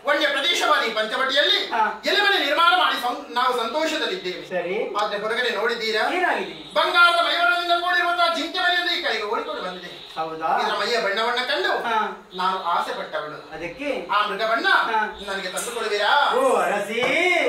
ಒಳ್ಳೆಯ ಪ್ರದೇಶವಾದ ಈ ಪಂಚವಟಿಯಲ್ಲಿ ಹಾ. ಎಲೆಮನೆ ನಿರ್ಮಾಣ ಮಾಡಿ ಸಂ- ನಾವು ಸಂತೋಷದಲ್ಲಿದ್ದೇವೆ ಸರಿ ಆದ್ರೆ ಹೊರಗಡೆ ನೋಡಿದ್ದೀರಾ ಏನಾಗಿದೆ ಬಂಗಾರದ ಮೈವರದಿಂದ ಕೂಡಿರುವಂತಹ ಜಿಂಕೆ ಮನೆಯಿಂದ ಈ ಕಡೆಗೆ ಓಡಿಕೊಂಡು ಬಂದಿದೆ ಹೌದಾ ಇದರ ಮೈಯ ಬಣ್ಣವನ್ನ ಕಂಡು ಹಾ. ನಾನು ಆಸೆ ಪಟ್ಟವಳು ಅದಕ್ಕೆ ಆ ಮೃಗವನ್ನ ಹಾ. ನನಗೆ ತಂದುಕೊಡುವಿರಾ ಓ ಅರಸಿ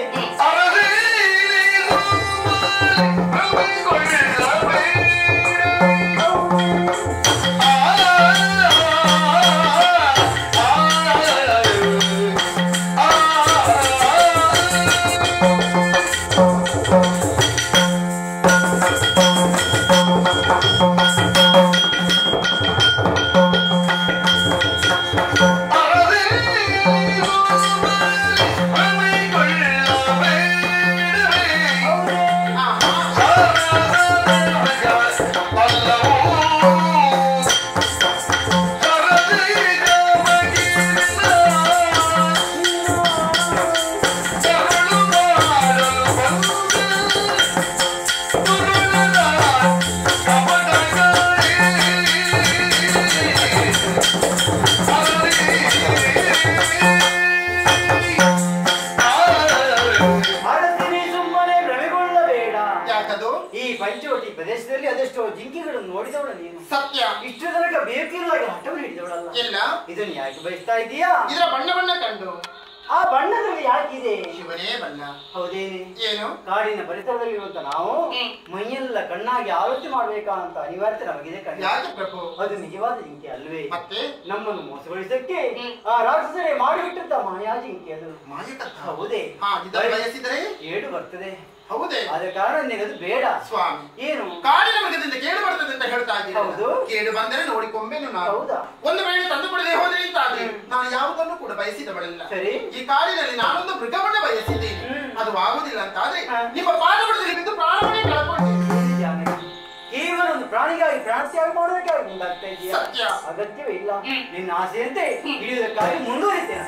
ಅರಸಿನಿ ಸುಮ್ಮನೆ ಭ್ರಮೆಗೊಳ್ಳಬೇಡ ಯಾಕದು ಈ ಪಂಚವಟಿ ಪ್ರದೇಶದಲ್ಲಿ ಅದೆಷ್ಟೋ ಜಿಂಕೆಗಳನ್ನು ನೋಡಿದವಳ ನೀನು ಸತ್ಯ ಇಷ್ಟು ತನಕ ಬೇಕಿರುವಾಗ ಹಠವನ್ನು ಹಿಡಿದವಳಲ್ಲ ಇಲ್ಲ ಇದನ್ನು ಯಾಕೆ ಬಯಸ್ತಾ ಇದ್ದೀಯಾ ಇದರ ಬಣ್ಣವನ್ನ ಕಂಡು ಆ ಬಣ್ಣದಲ್ಲಿ ಯಾಕಿದೆ ಶಿವನೇ ಬಲ್ಲ ಹೌದೇನೆ ಏನು ಕಾಡಿನ ಪರಿಸರದಲ್ಲಿರುವಂತ ನಾವು ಹ್ಮ್. ಮೈಯೆಲ್ಲ ಕಣ್ಣಾಗಿ ಆಲೋಚನೆ ಮಾಡ್ಬೇಕಾ ಅಂತ ಅನಿವಾರ್ಯತೆ ನಮಗಿದೆ ಕಣ್ಣ ಯಾಕೆ ಪ್ರಭು ಅದು ನಿಜವಾದ ಜಿಂಕೆ ಅಲ್ವೇ ಮತ್ತೆ ನಮ್ಮನ್ನು ಮೋಸಗೊಳಿಸಕ್ಕೆ ಹ್ಮ್. ಆ ರಾಕ್ಷಸರೇ ಮಾಡಿಬಿಟ್ಟಿದ್ದ ಮಾಯಾ ಜಿಂಕೆ ಅದು ಮಾಯಕತ್ತ ಹೌದೇ ಹಾ ಇದನ್ನು ಬಯಸಿದರೆ ಏಡು ಬರ್ತದೆ ಹೌದೇ ಆದ ಕಾರಣ ನಿನಗದು ಬೇಡ ಸ್ವಾಮಿ ಏನು ಕಾಡಿನ ಮೃಗದಿಂದ ಕೇಡು ಬರ್ತದೆ ಅಂತ ಹೇಳ್ತಾ ಇದ್ದೀರಿ ಹೌದು. ಕೇಡು ಬಂದರೆ ನೋಡಿಕೊಂಬೇನು ನಾನು ಹೌದಾ? ಒಂದು ವೇಳೆ ತಂದು ಕೊಡದೆ ಹೋದ್ರೆ ಅಂತಾದ್ರೆ ಹ್ಮ್. ನಾನು ಯಾವುದನ್ನು ಕೂಡ ಬಯಸಿದವಳಲ್ಲ ಸರಿ. ಈ ಕಾಡಿನಲ್ಲಿ ನಾನೊಂದು ಮೃಗವನ್ನ ಬಯಸಿದ್ದೇನೆ ಹ್ಮ್. ಅದು ಆಗುದಿಲ್ಲ ಅಂತಾದ್ರೆ ಹಾ. ನಿಮ್ಮ ಪಾದಗಳಲ್ಲಿ ಬಿದ್ದು ಪ್ರಾಣವನ್ನೇ ಕಳ್ಕೊಂಡೆ ಜಾನಕಿ, ಕೇವಲ ಒಂದು ಪ್ರಾಣಿಗಾಗಿ ಪ್ರಾಣತ್ಯಾಗ ಮಾಡೋದಕ್ಕಾಗಿ ಮುಂದಾಗ್ತಾ ಇದೆಯಾ ಸತ್ಯ. ಅಗತ್ಯವೇ ಇಲ್ಲ ಹ್ಮ್. ನಿನ್ನ ಆಸೆಯಂತೆ ಹಿಡಿಯುವುದಕ್ಕಾಗಿ ಮುಂದುವರಿತೇನೆ